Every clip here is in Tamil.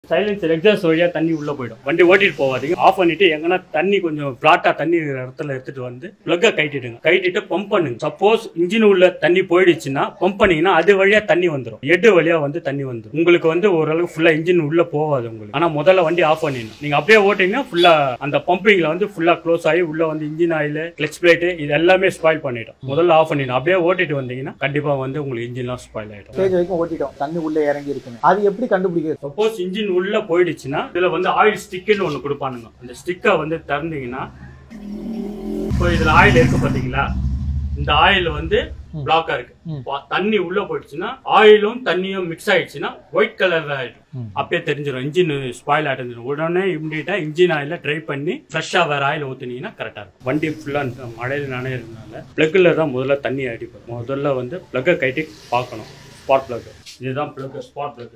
சைலன்சர் எக்ஸாஸ்ட் வழியா தண்ணி உள்ள போயிடும் வண்டி ஓட்டிட்டு போவாதீங்க ஆஃப் பண்ணிட்டு எங்கன்னா தண்ணி கொஞ்சம் பிளாட்டா தண்ணி இருக்கிற இடத்துல எடுத்துட்டு வந்து பிளக்க கைட்டிடுங்க கைட்டிட்டு பம்ப் பண்ணுங்க சப்போஸ் இன்ஜின் உள்ள தண்ணி போயிடுச்சுன்னா பம்ப் பண்ணீங்கன்னா அது வழியா தண்ணி வந்துடும் எட்டு வழியா வந்து தண்ணி வந்துடும் உங்களுக்கு வந்து ஓரளவுக்கு ஃபுல்லா இன்ஜின் உள்ள போகாது உங்களுக்கு ஆனா முதல்ல வண்டி ஆஃப் பண்ணிடணும் நீங்க அப்படியே ஓட்டிங்கன்னா ஃபுல்லா அந்த பம்பிங்ல வந்து ஃபுல்லா க்ளோஸ் ஆகி உள்ள வந்து இன்ஜின் ஆயில் கிளச் பிளேட் இது எல்லாமே ஸ்பாயில் பண்ணிடும் முதல்ல ஆஃப் பண்ணிடணும் அப்படியே ஓட்டிட்டு வந்தீங்கன்னா கண்டிப்பா வந்து உங்களுக்கு இன்ஜின்லாம் ஸ்பாயில் ஆயிடும் ஸ்டேஜ் வரைக்கும் ஓட்டிட்டோம் தண்ணி உள்ள இறங்கி இருக்குன்னு அது எப்படி கண்டுபிடிக்கிறது சப்போஸ் இன்ஜின் உள்ள போயிடுச்சுன்னா இதுல வந்து ஆயில் ஸ்டிக்குன்னு ஒண்ணு கொடுப்பானுங்க அந்த ஸ்டிக்கை வந்து திறந்தீங்கன்னா இப்போ இதுல ஆயில் இருக்கு பாத்தீங்களா இந்த ஆயில் வந்து பிளாக்கா இருக்கு ம். பா- தண்ணி உள்ள போயிடுச்சுன்னா ஆயிலும் தண்ணியும் மிக்ஸ் ஆயிடுச்சுன்னா ஒயிட் கலர்ல ஆயிடும் ம். அப்பயே தெரிஞ்சிடும் இன்ஜின் ஸ்பாயில் ஆகிட்டு உடனே இம்மிடியா இன்ஜின் ஆயில ட்ரை பண்ணி ஃப்ரெஷ்ஷா வேற ஆயில் ஊத்துனீங்கன்னா கரெக்டா இருக்கும் வண்டி ஃபுல்லா மழையில நனையிறதுனால பிளக்ல தான் முதல்ல தண்ணி அடிப்போம் முதல்ல வந்து பிளக்கை கைட்டி பார்க்கணும் ஸ்பாட் பிளக் இதுதான் பிளக் ஸ்பாட் பிளக்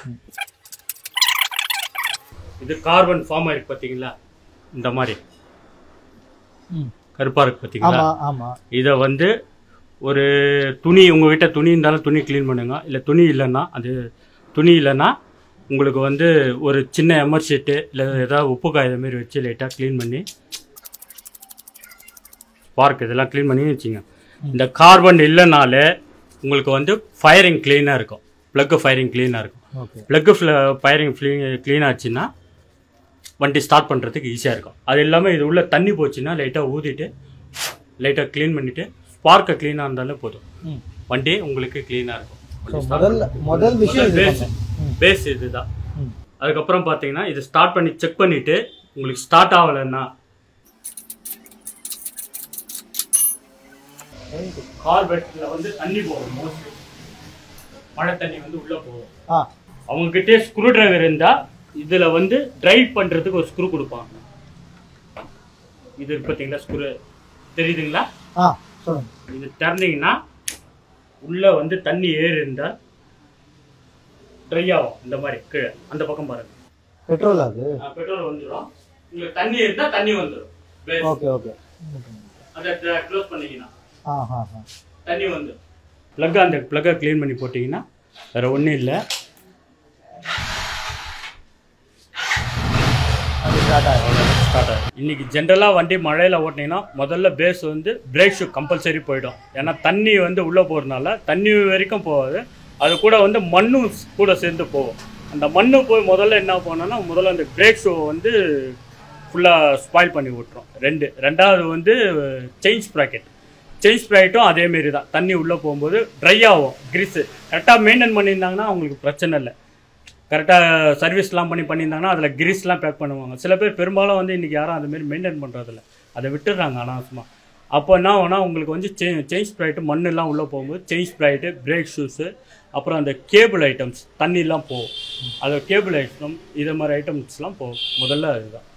இது கார்பன் ஃபார்ம் ஆயிருக்கு பாத்தீங்களா இந்த மாதிரி ம். கருப்பா இருக்கு பாத்தீங்களா ஆமா ஆமா இதை வந்து ஒரு துணி உங்ககிட்ட துணி இருந்தாலும் துணி க்ளீன் பண்ணுங்க இல்லை துணி இல்லைன்னா அது துணி இல்லைன்னா உங்களுக்கு வந்து ஒரு சின்ன எமர் ஷீட்டு இல்லை ஏதாவது உப்பு காய் மாரி வச்சு லைட்டாக க்ளீன் பண்ணி ஸ்பார்க் இதெல்லாம் க்ளீன் பண்ணி வச்சுங்க இந்த கார்பன் இல்லைனாலே உங்களுக்கு வந்து ஃபயரிங் க்ளீனாக இருக்கும் ப்ளக்கு ஃபயரிங் க்ளீனாக இருக்கும் ஓகே ப்ளக்கு ஃபயரிங் க்ளீன் ஆச்சுன்னா வண்டி ஸ்டார்ட் பண்ணுறதுக்கு ஈஸியாக இருக்கும் அது இல்லாமல் இது உள்ள தண்ணி போச்சுன்னா லைட்டாக ஊதிட்டு லைட்டாக க்ளீன் பண்ணிவிட்டு ஸ்பார்க்கை க்ளீனாக இருந்தாலே போதும் ம். வண்டி உங்களுக்கு க்ளீனாக இருக்கும் ஸோ முதல்ல முதல் விஷயம் இது பேஸ் பண்ணணும். ம். பேஸ் இதுதான் ம். அதுக்கப்புறம் பார்த்தீங்கன்னா இது ஸ்டார்ட் பண்ணி செக் பண்ணிவிட்டு உங்களுக்கு ஸ்டார்ட் ஆகலைன்னா கார்பெட்டில் வந்து தண்ணி போகும் மோஸ்ட்லி மழை தண்ணி வந்து உள்ளே போகும் ஆ அவங்ககிட்டே ஸ்க்ரூ டிரைவர் இருந்தா இதுல வந்து டிரைவ் பண்றதுக்கு ஒரு ஸ்க்ரூ கொடுப்பாங்க இது இருக்கு பாத்தீங்களா ஸ்க்ரூ தெரியுதுங்களா ஆ சொல்லுங்க இது திறந்தீங்கன்னா உள்ள வந்து தண்ணி ஏறி இருந்தா ட்ரை ஆகும் இந்த மாதிரி கீழே அந்த பக்கம் பாருங்க பெட்ரோல் அது பெட்ரோல் வந்துடும் உங்களுக்கு தண்ணி இருந்தா தண்ணி வந்துடும் ஓகே ஓகே அதை க்ளோஸ் பண்ணீங்கன்னா ஆ ஆ ஆ தண்ணி வந்து ப்ளக் அந்த ப்ளக்கை க்ளீன் பண்ணி போட்டிங்கன்னா வேற ஒன்றும் இல்லை அது ஸ்டார்ட் ஆகும் ஸ்டார்ட் ஆகும் இன்னைக்கு ஜென்ரலாக வண்டி மழையில் ஓட்டினீங்கன்னா முதல்ல பேஸ் வந்து பிரேக் ஷூ கம்பல்சரி போயிடும் ஏன்னா தண்ணி வந்து உள்ளே போகிறதுனால தண்ணி வரைக்கும் போகாது அது கூட வந்து மண்ணும் கூட சேர்ந்து போகும் அந்த மண்ணு போய் முதல்ல என்ன பண்ணோன்னா முதல்ல அந்த பிரேக் ஷூ வந்து ஃபுல்லாக ஸ்பாயில் பண்ணி விட்டுரும் ரெண்டு ரெண்டாவது வந்து செயின் ஸ்ப்ராக்கெட் செயின் ஸ்ப்ராக்கெட்டும் அதேமாரி தான் தண்ணி உள்ளே போகும்போது ட்ரை ஆகும் கிரிஸு கரெக்டாக மெயின்டைன் பண்ணியிருந்தாங்கன்னா அவங்களுக்கு பிரச்சனை இல்லை கரெக்டாக சர்வீஸ்லாம் பண்ணி பண்ணியிருந்தாங்கன்னா அதில் கிரீஸ்லாம் பேக் பண்ணுவாங்க சில பேர் பெரும்பாலும் வந்து இன்றைக்கி யாரும் அதுமாரி மெயின்டைன் பண்ணுறதில்ல அதை விட்டுடுறாங்க அனாவசியமாக அப்போ என்ன ஆகும்னா உங்களுக்கு வந்து செயின் செயின் ஸ்ப்ரைட்டு மண்ணெல்லாம் உள்ளே போகும்போது செயின் ஸ்ப்ரைட்டு பிரேக் ஷூஸு அப்புறம் அந்த கேபிள் ஐட்டம்ஸ் தண்ணிலாம் போகும் அது கேபிள் ஐட்டம் இது மாதிரி ஐட்டம்ஸ்லாம் போகும் முதல்ல அதுதான்